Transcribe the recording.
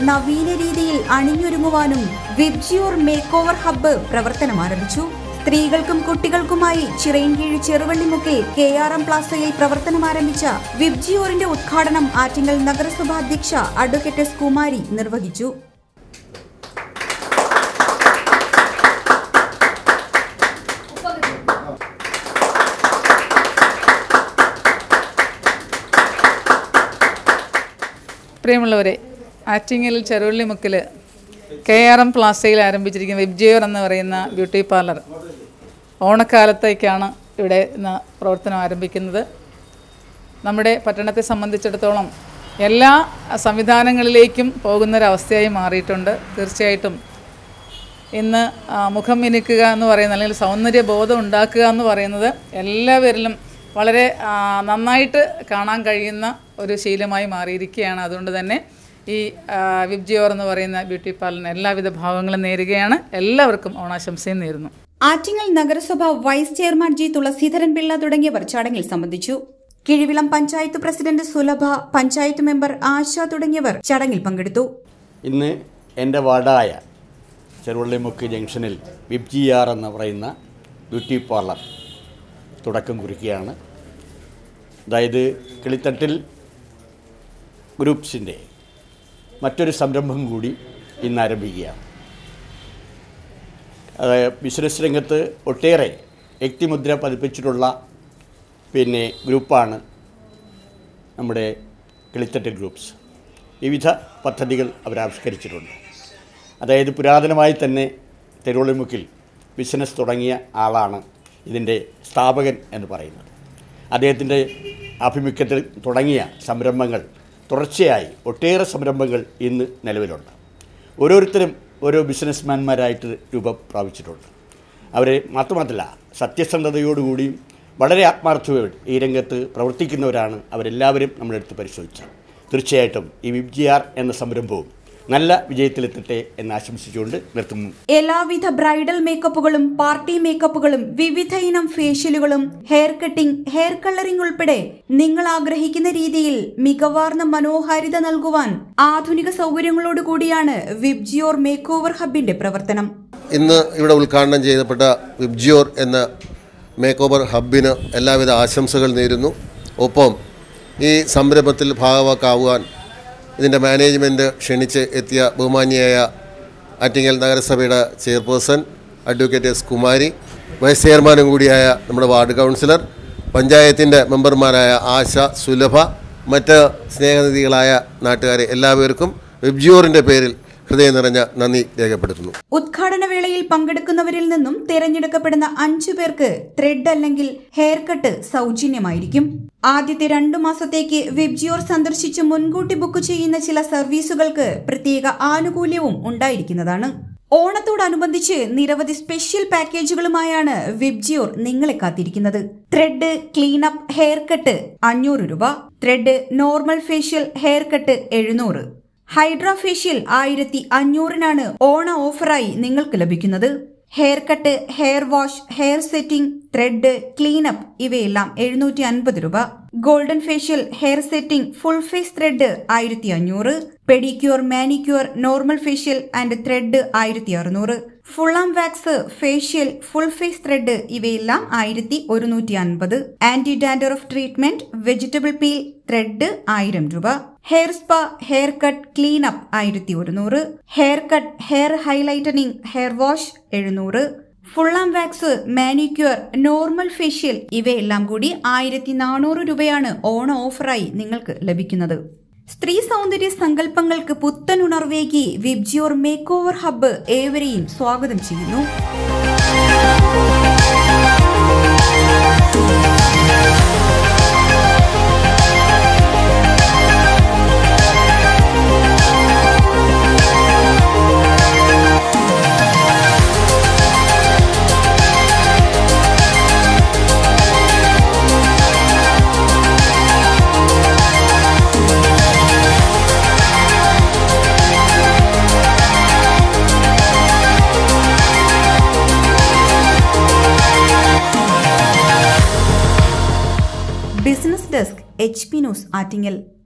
നവീന രീതിയിൽ അണിഞ്ഞൊരുങ്ങുവാനും വിബ്ജിയോർ മേക്ക് ഓവർ ഹബ്ബ് പ്രവർത്തനം ആരംഭിച്ചു സ്ത്രീകൾക്കും കുട്ടികൾക്കുമായി ചിറയൻകീഴ് ചെറുവള്ളിമുക്കിൽ കെ ആർ എം പ്ലാസയിൽ പ്രവർത്തനം ആരംഭിച്ച വിബ്ജിയോറിന്റെ ഉദ്ഘാടനം ആറ്റിങ്ങൽ നഗരസഭാ അധ്യക്ഷ അഡ്വക്കേറ്റ് എസ് കുമാരി നിർവഹിച്ചു പ്രിയമുള്ളവരെ ആറ്റിങ്ങൽ ചെറുവള്ളിമുക്കിൽ കെ ആർ എം പ്ലാസയിൽ ആരംഭിച്ചിരിക്കുന്ന വിബ്ജിയോർ എന്ന് പറയുന്ന ബ്യൂട്ടി പാർലർ ഓണക്കാലത്തേക്കാണ് ഇവിടെ ഇന്ന് പ്രവർത്തനം ആരംഭിക്കുന്നത് നമ്മുടെ പട്ടണത്തെ സംബന്ധിച്ചിടത്തോളം എല്ലാ സംവിധാനങ്ങളിലേക്കും പോകുന്നൊരവസ്ഥയായി മാറിയിട്ടുണ്ട് തീർച്ചയായിട്ടും ഇന്ന് ആ, മുഖം മിനുക്കുക എന്ന് പറയുന്നത് അല്ലെങ്കിൽ സൗന്ദര്യ ബോധം ഉണ്ടാക്കുക എന്ന് പറയുന്നത് എല്ലാവരിലും വളരെ ആ, നന്നായിട്ട് കാണാൻ കഴിയുന്ന ഒരു ശീലമായി മാറിയിരിക്കുകയാണ് അതുകൊണ്ട് തന്നെ ഈ ആ, വിബ്ജിയോർ എന്ന് പറയുന്ന ബ്യൂട്ടി പാർലറിന് എല്ലാവിധ ഭാവങ്ങളും നേരുകയാണ് എല്ലാവർക്കും ഓണാശംസയും നേരുന്നു ആറ്റിങ്ങൽ നഗരസഭ vice chairman G Thulaseedharan Pillai തുടങ്ങിയവർ ചടങ്ങിൽ സംബന്ധിച്ചു കിഴിവിളം പഞ്ചായത്ത് പ്രസിഡന്റ് സുലഭ പഞ്ചായത്ത് മെമ്പർ ആശ തുടങ്ങിയവർ ചടങ്ങിൽ പങ്കെടുത്തു ഇന്ന് എൻ്റെ വാർഡായ ചെറുവള്ളിമുക്ക് ജംഗ്ഷനിൽ വിബ്ജി ആർ എന്ന് പറയുന്ന ബ്യൂട്ടി പാർലർ തുടക്കം കുറിക്കുകയാണ് അതായത് കിളിത്തട്ടിൽ ഗ്രൂപ്പ്സിൻ്റെ മറ്റൊരു സംരംഭം കൂടി ഇന്ന് ആരംഭിക്കുകയാണ് അതായത് ബിസിനസ് രംഗത്ത് ഒട്ടേറെ വ്യക്തിമുദ്ര പതിപ്പിച്ചിട്ടുള്ള പിന്നെ ഗ്രൂപ്പാണ് നമ്മുടെ കിളിത്തട്ടിൽ ഗ്രൂപ്പ്സ് വിവിധ പദ്ധതികൾ അവരാവിഷ്കരിച്ചിട്ടുണ്ട് അതായത് പുരാതനമായി തന്നെ തെരുവുള്ളിമുക്കിൽ ബിസിനസ് തുടങ്ങിയ ആളാണ് ഇതിൻ്റെ സ്ഥാപകൻ എന്ന് പറയുന്നത് അദ്ദേഹത്തിൻ്റെ ആഭിമുഖ്യത്തിൽ തുടങ്ങിയ സംരംഭങ്ങൾ തുടർച്ചയായി ഒട്ടേറെ സംരംഭങ്ങൾ ഇന്ന് നിലവിലുണ്ട് ഓരോരുത്തരും ഓരോ ബിസിനസ്മാൻമാരായിട്ട് രൂപം പ്രാപിച്ചിട്ടുണ്ട് അവരെ മാത്രമല്ല സത്യസന്ധതയോടുകൂടിയും വളരെ ആത്മാർത്ഥതയോടെ ഈ രംഗത്ത് പ്രവർത്തിക്കുന്നവരാണ് അവരെല്ലാവരും നമ്മളെടുത്ത് പരിശോധിച്ചാൽ തീർച്ചയായിട്ടും ഈ വിബ്ജി ആർ എന്ന സംരംഭവും നല്ല വിജയത്തിലെത്തട്ടെ എന്ന് ആശംസിച്ചുകൊണ്ട് നിർത്തുന്നു എല്ലാവിധ ബ്രൈഡൽ മേക്കപ്പുകളും പാർട്ടി മേക്കപ്പുകളും വിവിധ ഇനം ഫേഷ്യലുകളും ഹെയർ കട്ടിംഗ് ഹെയർ കളറിംഗ് ഉൾപ്പെടെ നിങ്ങൾ ആഗ്രഹിക്കുന്ന രീതിയിൽ മികവാർന്ന മനോഹാരിത നൽകുവാൻ ആധുനിക സൗകര്യങ്ങളോട് കൂടിയാണ് വിബ്ജിയോർ മേക്ക് ഓവർ ഹബിന്റെ പ്രവർത്തനം ഇന്ന് ഇവിടെ ഉദ്ഘാടനം ചെയ്യപ്പെട്ട വിബ്ജിയോർ എന്ന മേക്ക് ഓവർ ഹബിന് എല്ലാവിധ ആശംസകൾ നേരുന്നു ഒപ്പം ഈ സംരംഭത്തിൽ ഭാഗവാക്കാവുവാൻ ഇതിൻ്റെ മാനേജ്മെൻറ്റ് ക്ഷണിച്ച് എത്തിയ ബഹുമാന്യയായ ആറ്റിങ്ങൽ നഗരസഭയുടെ chairperson advocate S Kumari vice ചെയർമാനും കൂടിയായ നമ്മുടെ വാർഡ് കൗൺസിലർ പഞ്ചായത്തിൻ്റെ മെമ്പർമാരായ ആശ സുലഭ മറ്റ് സ്നേഹനിധികളായ നാട്ടുകാരെ എല്ലാവർക്കും വിബ്ജിയോറിൻ്റെ പേരിൽ ഹൃദയം നിറഞ്ഞ നന്ദി രേഖപ്പെടുത്തുന്നു ഉദ്ഘാടന വേളയിൽ പങ്കെടുക്കുന്നവരിൽ നിന്നും തിരഞ്ഞെടുക്കപ്പെടുന്ന അഞ്ചു പേർക്ക് ത്രെഡ് അല്ലെങ്കിൽ ഹെയർ കട്ട് സൗജന്യമായിരിക്കും ആദ്യത്തെ രണ്ടു മാസത്തേക്ക് വെബ്ജിയോർ സന്ദർശിച്ച് മുൻകൂട്ടി ബുക്ക് ചെയ്യുന്ന ചില സർവീസുകൾക്ക് പ്രത്യേക ആനുകൂല്യവും ഉണ്ടായിരിക്കുന്നതാണ് ഓണത്തോടനുബന്ധിച്ച് നിരവധി സ്പെഷ്യൽ പാക്കേജുകളുമായാണ് വെബ്ജിയോർ നിങ്ങളെ കാത്തിരിക്കുന്നത് ത്രെഡ് ക്ലീനപ്പ് ഹെയർ കട്ട് അഞ്ഞൂറ് രൂപ thread normal facial hair cut എഴുന്നൂറ് ഹൈഡ്രാ ഫേഷ്യൽ ആയിരത്തി അഞ്ഞൂറിനാണ് ഓണ ഓഫറായി നിങ്ങൾക്ക് ലഭിക്കുന്നത് hair cut hair wash hair setting thread cleanup ഇവയെല്ലാം എഴുന്നൂറ്റി അൻപത് രൂപ golden facial hair setting full face thread ആയിരത്തി അഞ്ഞൂറ് pedicure manicure normal facial and thread ആയിരത്തി അറുന്നൂറ് full arm wax facial full face thread ഇവയെല്ലാം ആയിരത്തി ഒരുന്നൂറ്റി അൻപത് anti dandruff treatment vegetable peel thread ആയിരം രൂപ hair spa hair cut clean up ആയിരത്തി ഒരുന്നൂറ് hair cut hair highlighting hair wash എഴുന്നൂറ് full arm wax manicure normal facial ഇവയെല്ലാം കൂടി ആയിരത്തി നാനൂറ് രൂപയാണ് ഓണ ഓഫറായി നിങ്ങൾക്ക് ലഭിക്കുന്നത് സ്ത്രീ സൗന്ദര്യ സങ്കല്പങ്ങൾക്ക് പുത്തൻ ഉണർവേകി വിബ്ജിയോർ മേക്ക് ഓവർ ഹബ്ബ് ഏവരെയും സ്വാഗതം ചെയ്യുന്നു business desk H P news Attingal